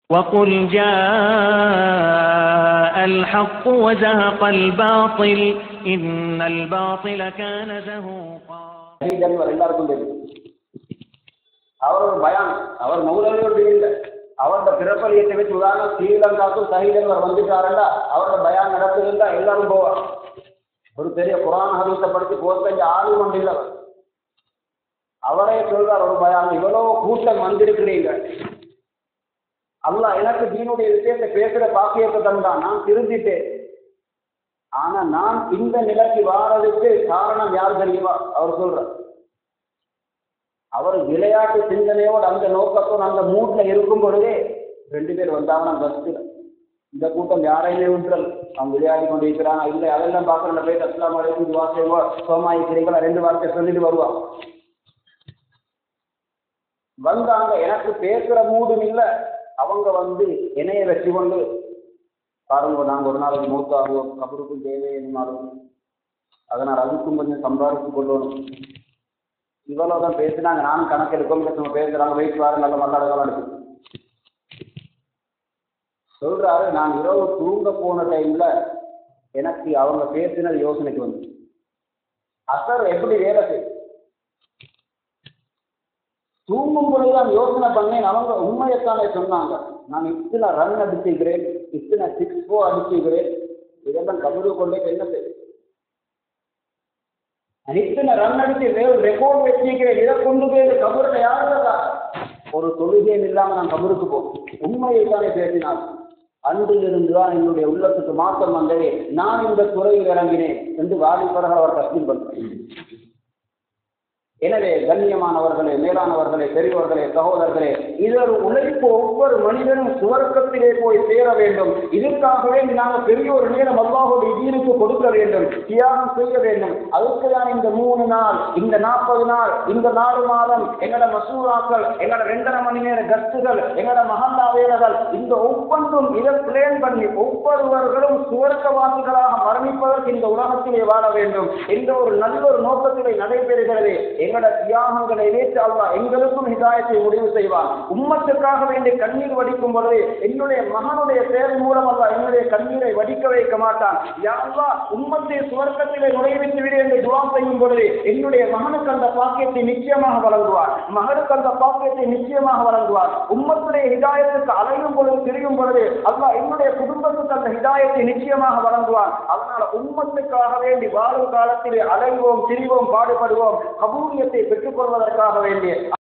وقل جاء الحق وزهق الباطل إن الباطل كان زهوقا ஷஹீத் அன்வர் எல்லாருக்கும் தெரியும் அவர் ஒரு பயான் அவர் மௌலவியோடு இல்லை அவரோட பிறப்பலியத்தை வச்சு உதாரணம் ஸ்ரீலங்காக்கும் ஷஹீத் அன்வர் வந்துட்டாருண்டா அவரோட பயான் நடக்குதுண்டா எல்லாரும் போவார் ஒரு பெரிய குரான் ஹதீஸை படித்து போத்தஞ்சு ஆளு ஒன்று இல்லை அவர். அவரே சொல்றார் ஒரு பயான் இவ்வளவு கூட்டம் வந்திருக்கிறீங்க அல்லாஹ் எனக்கு தீனுடைய விஷயத்தை பேசுற பாக்கியத்தை தந்தான் நான் திருந்திட்டேன் ஆனா நான் இந்த நிலைக்கு வாரதுக்கு காரணம் யார் தெரியுமா அவர் சொல்றார் அவர் விளையாட்டு சிந்தனையோடு அந்த நோக்கத்தோடு அந்த மூட்ல இருக்கும் பொழுதே ரெண்டு பேர் வந்தாங்கன்னா பஸ்ல இந்த கூட்டம் யாரையுமே விட்டுறல் அவங்க விளையாடி கொண்டு இருக்கிறாங்க இல்லை அதெல்லாம் பார்க்கறேன் போய் அஸ்லாம் வலைக்கும் துவா செய்வோம் சோமா இருக்கிறீங்களா ரெண்டு வார்த்தை சொல்லிட்டு வருவான் வந்தாங்க எனக்கு பேசுற மூடும் இல்லை அவங்க வந்து இணைய வச்சு கொண்டு பாருங்க நாங்கள் ஒரு நாளைக்கு மூத்தாகுவோம் கபருக்கும் தேவையினாலும் அதனால் அதுக்கும் கொஞ்சம் சம்பாதிச்சு கொள்ளணும் இவ்வளோ தான் பேசினாங்க நானும் கணக்கு எடுக்கணும் கஷ்டமாக பேசுகிறாங்க வெயிட் வாரம் நல்ல மல்லாடலாம் இருக்கு சொல்றாரு நான் இரவு தூங்க போன டைம்ல எனக்கு அவங்க பேசினது யோசனைக்கு வந்து அசர் எப்படி வேலை செய்யும் தூங்கும் பொழுது நான் யோசனை பண்ணேன் அவங்க உண்மையைத்தானே சொன்னாங்க நான் இத்தனை ரன் அடிச்சுக்கிறேன் இத்தனை சிக்ஸ் ஃபோ அடிச்சுக்கிறேன் இதெல்லாம் கபரு கொண்டே என்ன செய்யும் நான் இத்தனை ரன் அடிச்சு ரெக்கார்ட் வச்சிருக்கிறேன் இதை கொண்டு போய் கபூரில் யாருக்கா ஒரு தொழுகையும் இல்லாம நான் கபருக்கு போகும் உண்மையை தானே பேசினார் அன்றிலிருந்து தான் என்னுடைய உள்ளத்துக்கு மாற்றம் வந்ததே நான் இந்த துறையில் இறங்கினேன் என்று வாலிபர்கள் அவர் தஸ்மீல் பண்ணேன் எனவே கண்ணியமானவர்களே மேலானவர்களே பெரியவர்களே சகோதரர்களே இதொரு உழைப்பு ஒவ்வொரு மனிதனும் சுவர்க்கத்திலே போய் சேர வேண்டும் இதற்காகவே நாங்கள் பெரிய ஒரு நேரம் அல்லாஹுடைய தீனுக்கு கொடுக்க வேண்டும் தியாகம் செய்ய வேண்டும் அதுக்கு தான் இந்த மூணு நாள் இந்த நாற்பது நாள் இந்த நாலு மாதம் எங்களோட மசூராக்கள் எங்களோட ரெண்டரை மணி நேர கஸ்துகள் எங்களோட மகந்தா வேலைகள் இந்த ஒவ்வொன்றும் இதை பிளேன் பண்ணி ஒவ்வொருவர்களும் சுவர்க்கவாசிகளாக மரணிப்பதற்கு இந்த உலகத்திலே வாழ வேண்டும் என்ற ஒரு நல்ல ஒரு நோக்கத்திலே நடைபெறுகிறது எங்களோட தியாகங்களை ஏற்று அல்லா எங்களுக்கும் ஹிதாயத்தை முடிவு செய்வான் உம்மத்துக்காக வேண்டிய கண்ணீர் வடிக்கும் பொழுது என்னுடைய மகனுடைய தேவை மூலம் அல்ல என்னுடைய கண்ணீரை வடிக்க வைக்க மாட்டான் யாருவா உம்மத்தை சுவர்க்கத்திலே நுழைவித்து விடு என்று துவா செய்யும் பொழுது என்னுடைய மகனுக்கு அந்த பாக்கியத்தை நிச்சயமாக வழங்குவார் மகனுக்கு அந்த பாக்கியத்தை நிச்சயமாக வழங்குவார் உம்மத்துடைய ஹிதாயத்துக்கு அலையும் பொழுது திரியும் பொழுது அல்லாஹ் என்னுடைய குடும்பத்துக்கு அந்த ஹிதாயத்தை நிச்சயமாக வழங்குவார் அதனால உம்மத்துக்காக வேண்டி வாழும் காலத்திலே அலைவோம் திரிவோம் பாடுபடுவோம் கபூலியத்தை பெற்றுக்கொள்வதற்காக வேண்டிய